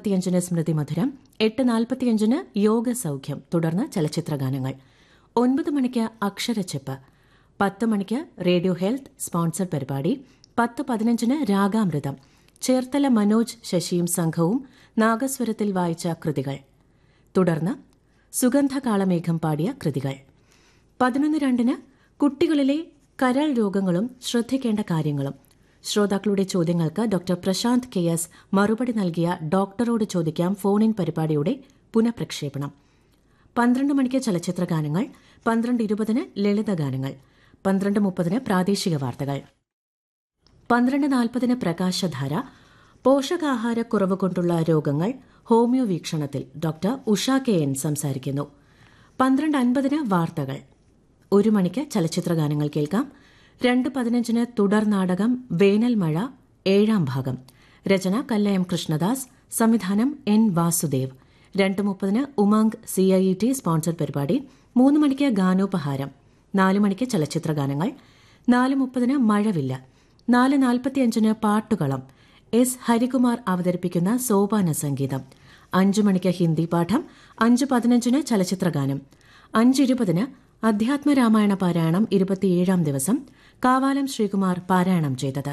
അൻപത്തിയഞ്ചിന് സ്മൃതി മധുരം എട്ട് നാൽപ്പത്തിയഞ്ചിന് യോഗ സൗഖ്യം തുടർന്ന് ചലച്ചിത്രഗാനങ്ങൾ ഒൻപത് മണിക്ക് അക്ഷരച്ചെപ്പ് പത്ത് മണിക്ക് റേഡിയോ ഹെൽത്ത് സ്പോൺസർ പരിപാടി പത്ത് പതിനഞ്ചിന് രാഗാമൃതം ചേർത്തല മനോജ് ശശിയും സംഘവും നാഗസ്വരത്തിൽ വായിച്ച കൃതികൾ തുടർന്ന് സുഗന്ധകാളമേഘം പാടിയ കൃതികൾ പതിനൊന്ന് രണ്ടിന് കുട്ടികളിലെ കരൾ രോഗങ്ങളും ശ്രദ്ധിക്കേണ്ട കാര്യങ്ങളും ശ്രോതാക്കളുടെ ചോദ്യങ്ങൾക്ക് ഡോക്ടർ പ്രശാന്ത് കെ എസ് മറുപടി നൽകിയ ഡോക്ടറോട് ചോദിക്കാം ഫോൺ ഇൻ പരിപാടിയുടെ പുനഃപ്രക്ഷേപണം പന്ത്രണ്ട് മണിക്ക് ചലച്ചിത്ര ഗാനങ്ങൾ പന്ത്രണ്ട് ഇരുപതിന് ലളിതഗാനങ്ങൾ പന്ത്രണ്ട് മുപ്പതിന് പ്രാദേശിക വാർത്തകൾ പന്ത്രണ്ട് നാൽപ്പതിന് പ്രകാശധാര പോഷകാഹാരക്കുറവ് കൊണ്ടുള്ള രോഗങ്ങൾ ഹോമിയോ വീക്ഷണത്തിൽ ഡോക്ടർ ഉഷ കെ എൻ സംസാരിക്കുന്നു പന്ത്രണ്ട് അൻപതിന് വാർത്തകൾ ഒരു മണിക്ക് ചലച്ചിത്ര ഗാനങ്ങൾ കേൾക്കാം രണ്ട് പതിനഞ്ചിന് തുടർ നാടകം വേനൽ മഴ ഏഴാം ഭാഗം രചന കല്ലയം കൃഷ്ണദാസ് സംവിധാനം എൻ വാസുദേവ് രണ്ട് മുപ്പതിന് Umang C I E T sponsor പരിപാടി മൂന്ന് മണിക്ക് ഗാനോപഹാരം നാല് മണിക്ക് ചലച്ചിത്ര ഗാനങ്ങൾ നാല് മുപ്പതിന് മഴവില്ല നാല് നാൽപ്പത്തിയഞ്ചിന് പാട്ടുകളം എസ് ഹരികുമാർ അവതരിപ്പിക്കുന്ന സോപാന സംഗീതം അഞ്ചു മണിക്ക് ഹിന്ദി പാഠം അഞ്ച് പതിനഞ്ചിന് ചലച്ചിത്രഗാനം അഞ്ചിരുപതിന് അധ്യാത്മരാമായണ പാരായണം ഇരുപത്തിയേഴാം ദിവസം കാവാലം ശ്രീകുമാർ പാരായണം ചെയ്തത്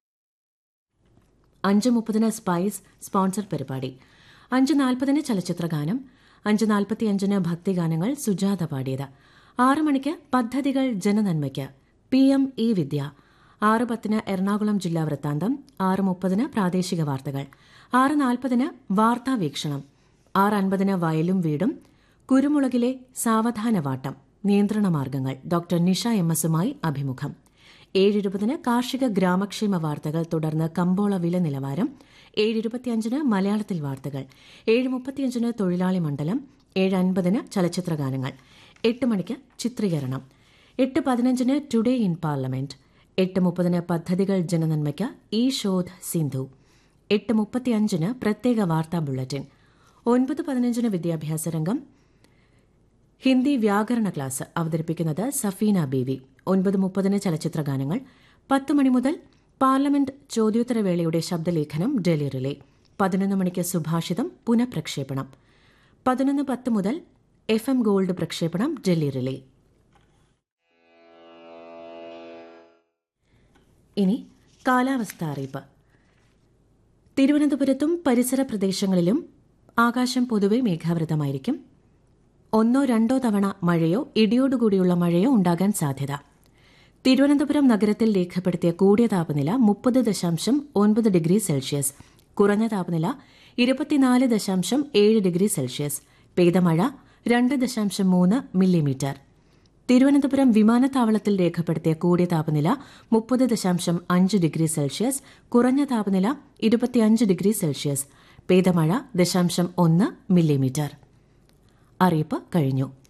അഞ്ച് മുപ്പതിന് സ്പൈസ് സ്പോൺസർ പരിപാടി അഞ്ച് നാൽപ്പതിന് ചലച്ചിത്രഗാനം അഞ്ച് നാൽപ്പത്തിയഞ്ചിന് ഭക്തിഗാനങ്ങൾ സുജാത പാടിയത് ആറ് മണിക്ക് പദ്ധതികൾ ജനനന്മയ്ക്ക് പി എം ഇ വിദ്യ ആറ് പത്തിന് എറണാകുളം ജില്ലാ വൃത്താന്തം ആറ് മുപ്പതിന് പ്രാദേശിക വാർത്തകൾ ആറ് നാൽപ്പതിന് വാർത്താ വീക്ഷണം ആറ് അൻപതിന് വയലും വീടും കുരുമുളകിലെ സാവധാനവാട്ടം നിയന്ത്രണ മാർഗങ്ങൾ ഡോക്ടർ നിഷ എം എസുമായി അഭിമുഖം ഏഴിരുപതിന് കാർഷിക ഗ്രാമക്ഷേമ വാർത്തകൾ തുടർന്ന് കമ്പോള വില നിലവാരം ഏഴിരുപത്തിയഞ്ചിന് മലയാളത്തിൽ വാർത്തകൾ ഏഴ് മുപ്പത്തിയഞ്ചിന് തൊഴിലാളി മണ്ഡലം ഏഴ് അൻപതിന് ചലച്ചിത്രഗാനങ്ങൾ എട്ട് മണിക്ക് ചിത്രീകരണം എട്ട് പതിനഞ്ചിന് ടുഡേ ഇൻ പാർലമെന്റ് എട്ട് മുപ്പതിന് പദ്ധതികൾ ജനനന്മയ്ക്ക് ഈ ശോധ് സിന്ധു എട്ട് മുപ്പത്തിയഞ്ചിന് പ്രത്യേക വാർത്താ ബുള്ളറ്റിൻ ഒൻപത് പതിനഞ്ചിന് വിദ്യാഭ്യാസ രംഗം ഹിന്ദി വ്യാകരണ ക്ലാസ് അവതരിപ്പിക്കുന്നത് സഫീന ബീവി ഒൻപത് മുപ്പതിന് ചലച്ചിത്ര ഗാനങ്ങൾ പത്ത് മണി മുതൽ പാർലമെന്റ് ചോദ്യോത്തരവേളയുടെ ശബ്ദലേഖനം ഡൽഹി റിലേ പതിനൊന്ന് മണിക്ക് സുഭാഷിതം പുനഃപ്രക്ഷേപണം പതിനൊന്ന് പത്ത് മുതൽ എഫ് എം ഗോൾഡ് പ്രക്ഷേപണം ഡൽഹി റിലേ ഇനി കാലാവസ്ഥ അറിയിപ്പ് തിരുവനന്തപുരത്തും പരിസര പ്രദേശങ്ങളിലും ആകാശം പൊതുവെ മേഘാവൃതമായിരിക്കും ഒന്നോ രണ്ടോ തവണ മഴയോ ഇടിയോടുകൂടിയുള്ള മഴയോ ഉണ്ടാകാൻ സാധ്യത തിരുവനന്തപുരം നഗരത്തിൽ രേഖപ്പെടുത്തിയ കൂടിയ താപനില മുപ്പത് ദശാംശം ഒൻപത് ഡിഗ്രി സെൽഷ്യസ് കുറഞ്ഞ താപനില ഇരുപത്തിനാല് ദശാംശം ഏഴ് ഡിഗ്രി സെൽഷ്യസ് പെയ്ത മഴ രണ്ട് ദശാംശം മൂന്ന് മില്ലിമീറ്റർ തിരുവനന്തപുരം വിമാനത്താവളത്തിൽ രേഖപ്പെടുത്തിയ കൂടിയ താപനില മുപ്പത് ദശാംശം അഞ്ച് ഡിഗ്രി സെൽഷ്യസ് കുറഞ്ഞ താപനില ഇരുപത്തിയഞ്ച് ഡിഗ്രി സെൽഷ്യസ് പെയ്ത മഴ ദശാംശം ഒന്ന് മില്ലിമീറ്റർ അറിയിപ്പ് കഴിഞ്ഞു